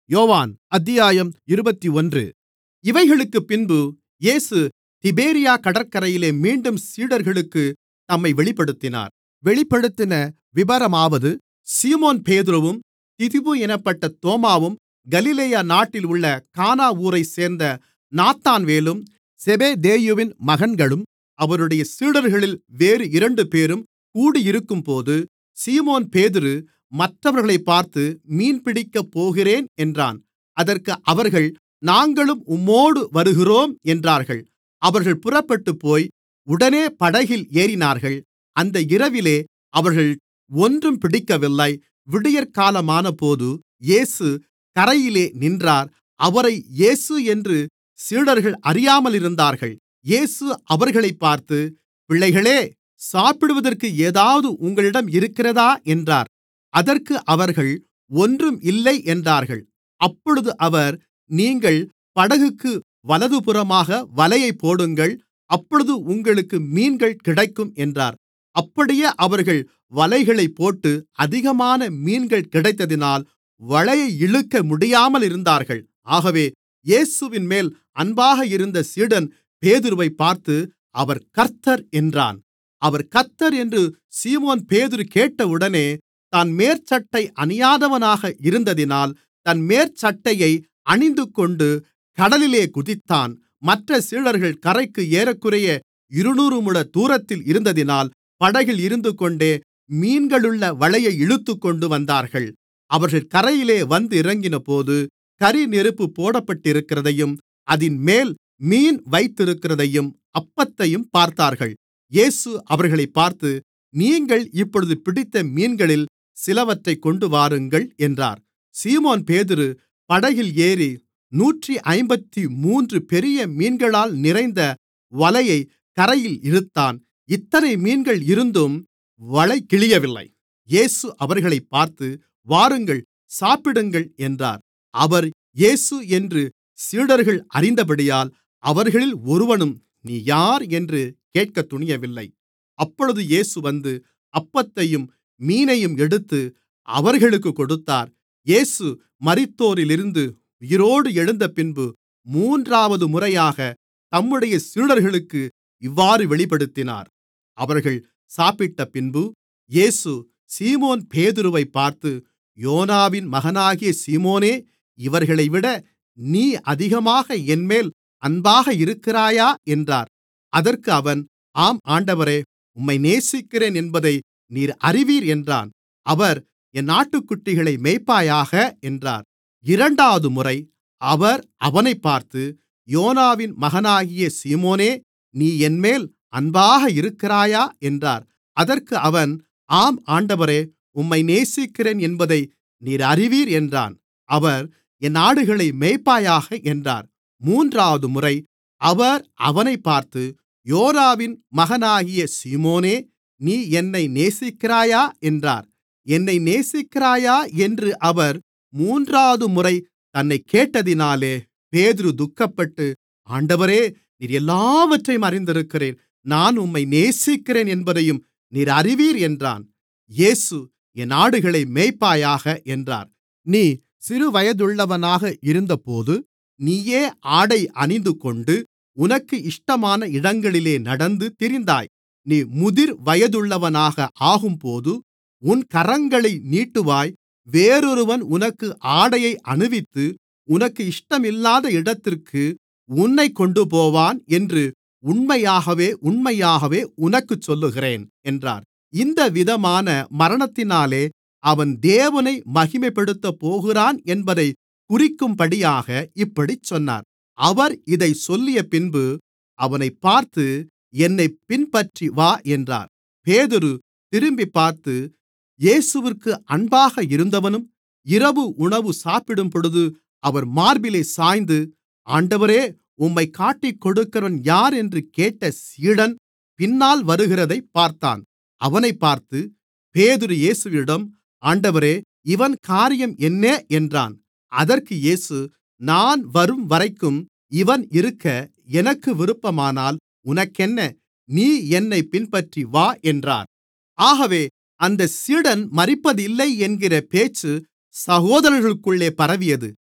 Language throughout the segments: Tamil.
யோவான் அத்தியாயம் இருபத்தொன்று இவைகளுக்குப்பின்பு இயேசு திபேரியா கடற்கரையிலே மீண்டும் சீடர்களுக்குத் தம்மை வெளிப்படுத்தினார் வெளிப்படுத்தின விபரமாவது சீமோன்பேதுருவும் திதிமு என்னப்பட்ட தோமாவும் கலிலேயா நாட்டில் உள்ள கானா ஊரைச்சேர்ந்த நாத்தான்வேலும் செபெதேயுவின் மகன்களும் அவருடைய சீடர்களில் வேறு இரண்டுபேரும் கூடியிருக்கும்போது சீமோன்பேதுரு மற்றவர்களைப் பார்த்து மீன்பிடிக்கப் போகிறேன் என்றான் அதற்கு அவர்கள் நாங்களும் உம்மோடு வருகிறோம் என்றார்கள் அவர்கள் புறப்பட்டுப்போய் உடனே படகில் ஏறினார்கள் அந்த இரவிலே அவர்கள் ஒன்றும் பிடிக்கவில்லை விடியற்காலமானபோது இயேசு கரையிலே நின்றார் அவரை இயேசு என்று சீடர்கள் அறியாமலிருந்தார்கள் இயேசு அவர்களைப் பார்த்து பிள்ளைகளே சாப்பிடுவதற்கு ஏதாவது உங்களிடம் இருக்கிறதா என்றார் அதற்கு அவர்கள் ஒன்றும் இல்லை என்றார்கள் அப்பொழுது அவர் நீங்கள் படகுக்கு வலதுபுறமாக வலையைப் போடுங்கள் அப்பொழுது உங்களுக்கு மீன்கள் கிடைக்கும் என்றார் அப்படியே அவர்கள் வலைகளைப் போட்டு அதிகமான மீன்கள் கிடைத்ததினால் வலையை இழுக்க முடியாமலிருந்தார்கள் ஆகவே இயேசுவின்மேல் அன்பாக இருந்த சீடன் பேதுருவைப் பார்த்து அவர் கர்த்தர் என்றான் அவர் கர்த்தர் என்று சீமோன்பேதுரு கேட்டவுடனே தான் மேற்சட்டை அணியாதவனாக இருந்ததினால் தன் மேற்சட்டையை அணிந்துகொண்டு கடலிலே குதித்தான் மற்ற சீடர்கள் கரைக்கு ஏறக்குறைய இருநூறு முழ தூரத்தில் இருந்ததினால் படகில் இருந்துகொண்டே மீன்களுள்ள வலையை இழுத்துக்கொண்டு வந்தார்கள் அவர்கள் கரையிலே வந்து இறங்கினபோது கரிநெருப்பு போடப்பட்டிருக்கிறதையும் அதின்மேல் மீன் வைத்திருக்கிறதையும் அப்பத்தையும் பார்த்தார்கள் இயேசு அவர்களைப் பார்த்து நீங்கள் இப்பொழுது பிடித்த மீன்களில் சிலவற்றைக் கொண்டுவாருங்கள் என்றார் சீமோன்பேதுரு படகில் ஏறி நூற்று ஐம்பத்துமூன்று பெரிய மீன்களால் நிறைந்த வலையைக் கரையில் இழுத்தான் இத்தனை மீன்கள் இருந்தும் வலை கிழியவில்லை இயேசு அவர்களைப் பார்த்து வாருங்கள் சாப்பிடுங்கள் என்றார் அவர் இயேசு என்று சீடர்கள் அறிந்தபடியால் அவர்களில் ஒருவனும் நீ யார் என்று கேட்கத் துணியவில்லை அப்பொழுது இயேசு வந்து அப்பத்தையும் மீனையும் எடுத்து அவர்களுக்குக் கொடுத்தார் இயேசு மரித்தோரிலிருந்து உயிரோடு எழுந்தபின்பு மூன்றாவது முறையாக தம்முடைய சீடர்களுக்கு இவ்வாறு வெளிப்படுத்தினார் அவர்கள் சாப்பிட்டபின்பு இயேசு சீமோன்பேதுருவைப் பார்த்து யோனாவின் மகனாகிய சீமோனே இவர்களைவிட நீ அதிகமாக என்மேல் அன்பாக இருக்கிறாயா என்றார் அதற்கு அவன் ஆம் ஆண்டவரே உம்மை நேசிக்கிறேன் என்பதை நீர் அறிவீர் என்றான் அவர் என் ஆட்டுக்குட்டிகளை மேய்ப்பாயாக என்றார் இரண்டாவது முறை அவர் அவனைப் பார்த்து யோனாவின் மகனாகிய சீமோனே நீ என்மேல் அன்பாக இருக்கிறாயா என்றார் அதற்கு அவன் ஆம் ஆண்டவரே உம்மை நேசிக்கிறேன் என்பதை நீர் அறிவீர் என்றான் அவர் என் ஆடுகளை மேய்ப்பாயாக என்றார் மூன்றாவது முறை அவர் அவனைப் பார்த்து யோனாவின் மகனாகிய சீமோனே நீ என்னை நேசிக்கிறாயா என்றார் என்னை நேசிக்கிறாயா என்று அவர் மூன்றாவது முறை தன்னைக் கேட்டதினாலே பேதுரு துக்கப்பட்டு ஆண்டவரே நீர் எல்லாவற்றையும் அறிந்திருக்கிறீர் நான் உம்மை நேசிக்கிறேன் என்பதையும் நீர் அறிவீர் என்றான் இயேசு என் ஆடுகளை மேய்ப்பாயாக என்றார் நீ சிறுவயதுள்ளவனாக இருந்தபோது நீயே ஆடை அணிந்துகொண்டு உனக்கு இஷ்டமான இடங்களிலே நடந்து திரிந்தாய் நீ முதிர் வயதுள்ளவனாக ஆகும்போது உன் கரங்களை நீட்டுவாய் வேறொருவன் உனக்கு ஆடையை அணிவித்து உனக்கு இஷ்டமில்லாத இடத்திற்கு உன்னைக் கொண்டுபோவான் என்று உண்மையாகவே உண்மையாகவே உனக்குச் சொல்லுகிறேன் என்றார் இந்த விதமான மரணத்தினாலே அவன் தேவனை மகிமைப்படுத்தப் போகிறான் என்பதைக் குறிக்கும்படியாக இப்படிச் சொன்னார் அவர் இதைச் சொல்லியபின்பு அவனைப் பார்த்து என்னைப் பின்பற்றி வா என்றார் பேதுரு திரும்பிப் பார்த்து இயேசுவிற்கு அன்பாக இருந்தவனும் இரவு உணவு சாப்பிடும்பொழுது அவர் மார்பிலே சாய்ந்து ஆண்டவரே உம்மைக் காட்டிக்கொடுக்கிறவன் யார் என்று கேட்ட சீடன் பின்னால் வருகிறதைப் பார்த்தான் அவனைப் பார்த்து பேதுரு இயேசுவிடம் ஆண்டவரே இவன் காரியம் என்ன என்றான் அதற்கு இயேசு நான் வரும்வரைக்கும் இவன் இருக்க எனக்கு விருப்பமானால் உனக்கென்ன நீ என்னைப் பின்பற்றி வா என்றார் ஆகவே அந்தச் சீடன் மரிப்பதில்லை என்கிற பேச்சு சகோதரர்களுக்குள்ளே பரவியது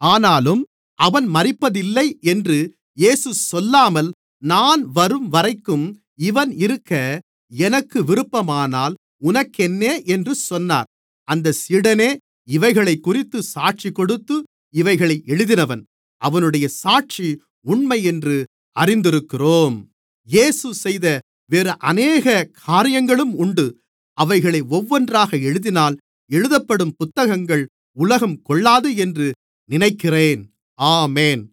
ஆனாலும் அவன் மரிப்பதில்லை என்று இயேசு சொல்லாமல் நான் வரும்வரைக்கும் இவன் இருக்க எனக்கு விருப்பமானால் உனக்கென்ன என்று சொன்னார் அந்தச் சீடனே இவைகளைக்குறித்துச் சாட்சிகொடுத்து இவைகளை எழுதினவன் அவனுடைய சாட்சி உண்மையென்று அறிந்திருக்கிறோம் இயேசு செய்த வேறு அநேக காரியங்களும் உண்டு அவைகளை ஒவ்வொன்றாக எழுதினால் எழுதப்படும் புத்தகங்கள் உலகம் கொள்ளாது என்று நினைக்கிறேன் ஆமென்